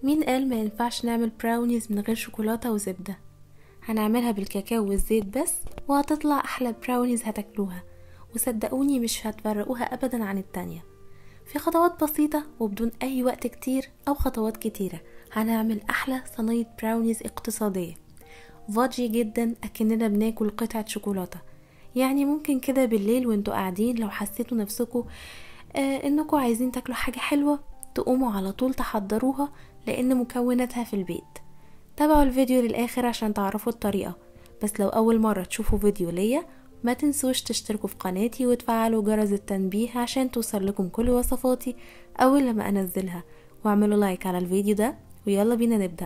مين قال ما ينفعش نعمل براونيز من غير شوكولاتة وزبدة هنعملها بالكاكاو والزيت بس وهتطلع احلى براونيز هتاكلوها وصدقوني مش هتفرقوها ابدا عن التانية في خطوات بسيطة وبدون اي وقت كتير او خطوات كتيرة هنعمل احلى صينية براونيز اقتصادية فاجي جدا اكننا بناكل قطعة شوكولاتة يعني ممكن كده بالليل وانتوا قاعدين لو حسيتوا نفسكوا آه انكوا عايزين تاكلوا حاجة حلوة تقوموا على طول تحضروها لان مكوناتها في البيت تابعوا الفيديو للاخر عشان تعرفوا الطريقة بس لو اول مرة تشوفوا فيديو ليا ما تنسوش تشتركوا في قناتي وتفعلوا جرس التنبيه عشان توصل لكم كل وصفاتي اول لما انزلها واعملوا لايك على الفيديو ده ويلا بينا نبدأ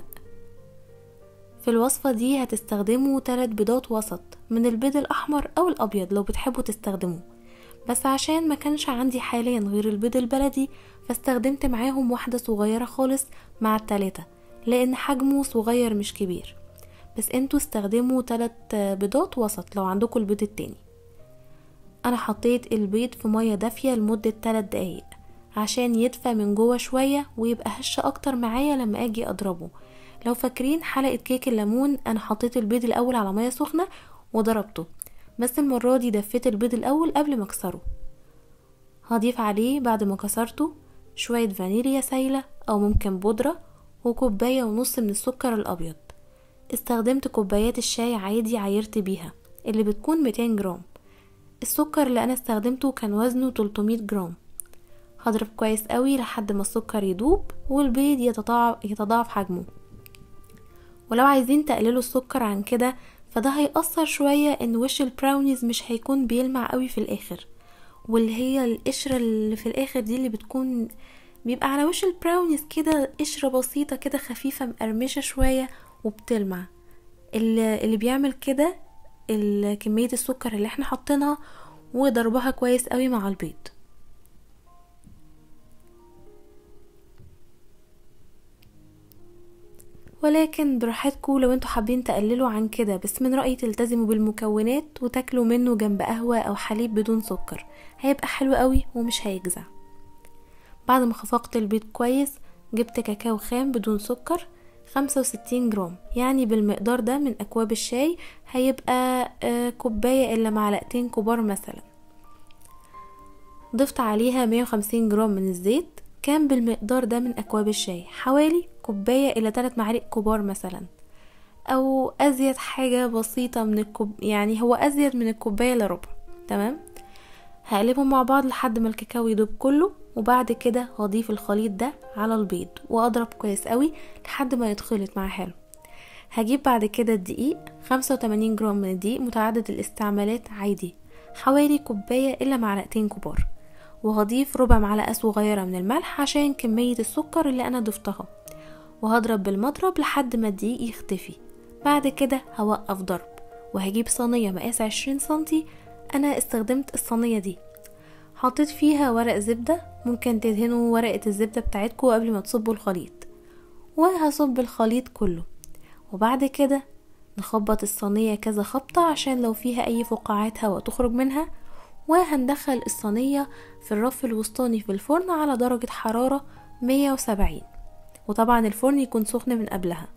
في الوصفة دي هتستخدموا 3 بيضات وسط من البيض الأحمر أو الأبيض لو بتحبوا تستخدموه بس عشان ما كانش عندي حاليا غير البيض البلدي فاستخدمت معاهم واحدة صغيرة خالص مع التلاتة لأن حجمه صغير مش كبير بس انتوا استخدموا 3 بيضات وسط لو عندكم البيض التاني انا حطيت البيض في مية دافية لمدة 3 دقايق عشان يدفى من جوه شوية ويبقى هش اكتر معايا لما اجي اضربه لو فاكرين حلقة كيك الليمون انا حطيت البيض الاول على مية سخنة وضربته بس المرة دي دفيت البيض الاول قبل ما اكسره هضيف عليه بعد ما كسرته شوية فانيليا سايلة او ممكن بودرة وكوباية ونص من السكر الابيض استخدمت كوبايات الشاي عادي عايرت بيها اللي بتكون 200 جرام السكر اللي انا استخدمته كان وزنه 300 جرام هضرب كويس قوي لحد ما السكر يدوب والبيض يتضاعف, يتضاعف حجمه ولو عايزين تقللوا السكر عن كده فده هيأثر شوية ان وش البراونيز مش هيكون بيلمع قوي في الاخر واللي هي القشرة اللي في الاخر دي اللي بتكون بيبقى على وش البراونيز كده قشرة بسيطة كده خفيفة مقرمشة شوية وبتلمع اللي, اللي بيعمل كده كمية السكر اللي احنا حاطينها وضربها كويس قوي مع البيض ولكن براحتكم لو انتوا حابين تقللوا عن كده بس من رأيي تلتزموا بالمكونات وتاكلوا منه جنب قهوة او حليب بدون سكر هيبقى حلو قوي ومش هيجزع بعد ما خفقت البيض كويس جبت كاكاو خام بدون سكر خمسة وستين جرام يعني بالمقدار ده من أكواب الشاي هيبقى كوباية إلا معلقتين كبار مثلا ضفت عليها مية وخمسين جرام من الزيت كان بالمقدار ده من أكواب الشاي حوالي كوباية إلى تلات معالق كبار مثلا أو أزيد حاجة بسيطة من الكوب يعني هو أزيد من الكوباية لربع تمام هقلبهم مع بعض لحد ما الكاكاو يدوب كله وبعد كده هضيف الخليط ده على البيض واضرب كويس قوي لحد ما يتخلط معاه حلو هجيب بعد كده الدقيق 85 جرام من الدقيق متعدد الاستعمالات عادي حوالي كوباية إلا معلقتين كبار وهضيف ربع معلقة صغيرة من الملح عشان كمية السكر اللي أنا ضفتها وهضرب بالمضرب لحد ما الدقيق يختفي بعد كده هوقف ضرب وهجيب صينية مقاس 20 سنتي أنا استخدمت الصينية دي حطيت فيها ورق زبدة ممكن تدهنوا ورقة الزبدة بتاعتكم قبل ما تصبوا الخليط وهصب الخليط كله وبعد كده نخبط الصينية كذا خبطة عشان لو فيها أي فقاعات هواء تخرج منها وهندخل الصينية في الرف الوسطاني في الفرن على درجة حرارة 170 وطبعا الفرن يكون سخن من قبلها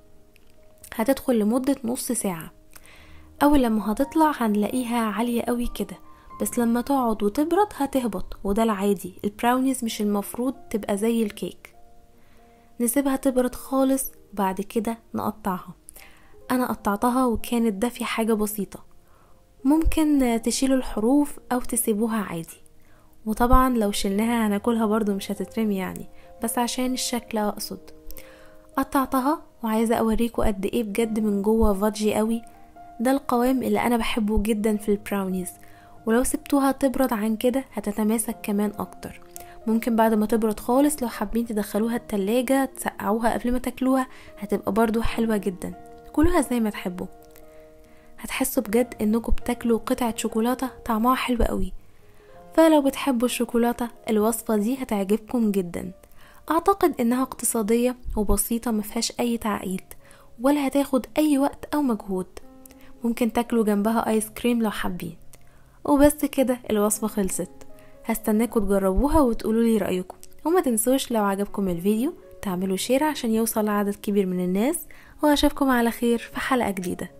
هتدخل لمدة نص ساعة أول لما هتطلع هنلاقيها عالية قوي كده بس لما تقعد وتبرد هتهبط وده العادي البراونيز مش المفروض تبقى زي الكيك نسيبها تبرد خالص وبعد كده نقطعها انا قطعتها وكانت دافية حاجة بسيطة ممكن تشيلوا الحروف او تسيبوها عادي وطبعا لو شلناها هناكلها برضو مش هتترمي يعني بس عشان الشكل اقصد قطعتها وعايزة اوريكم قد ايه بجد من جوه فاجي قوي ده القوام اللي انا بحبه جدا في البراونيز ولو سبتوها تبرد عن كده هتتماسك كمان اكتر ممكن بعد ما تبرد خالص لو حابين تدخلوها التلاجة تسقعوها قبل ما تاكلوها هتبقى برضو حلوة جدا كلوها زي ما تحبوا هتحسوا بجد انكم بتاكلوا قطعة شوكولاتة طعمها حلو قوي فلو بتحبوا الشوكولاتة الوصفة دي هتعجبكم جدا اعتقد انها اقتصادية وبسيطة مفيهاش اي تعقيد ولا هتاخد اي وقت او مجهود ممكن تاكلوا جنبها ايس كريم لو حابين وبس كده الوصفة خلصت هستناكوا تجربوها وتقولوا لي رأيكم وما تنسوش لو عجبكم الفيديو تعملوا شير عشان يوصل لعدد كبير من الناس واشوفكم على خير في حلقة جديدة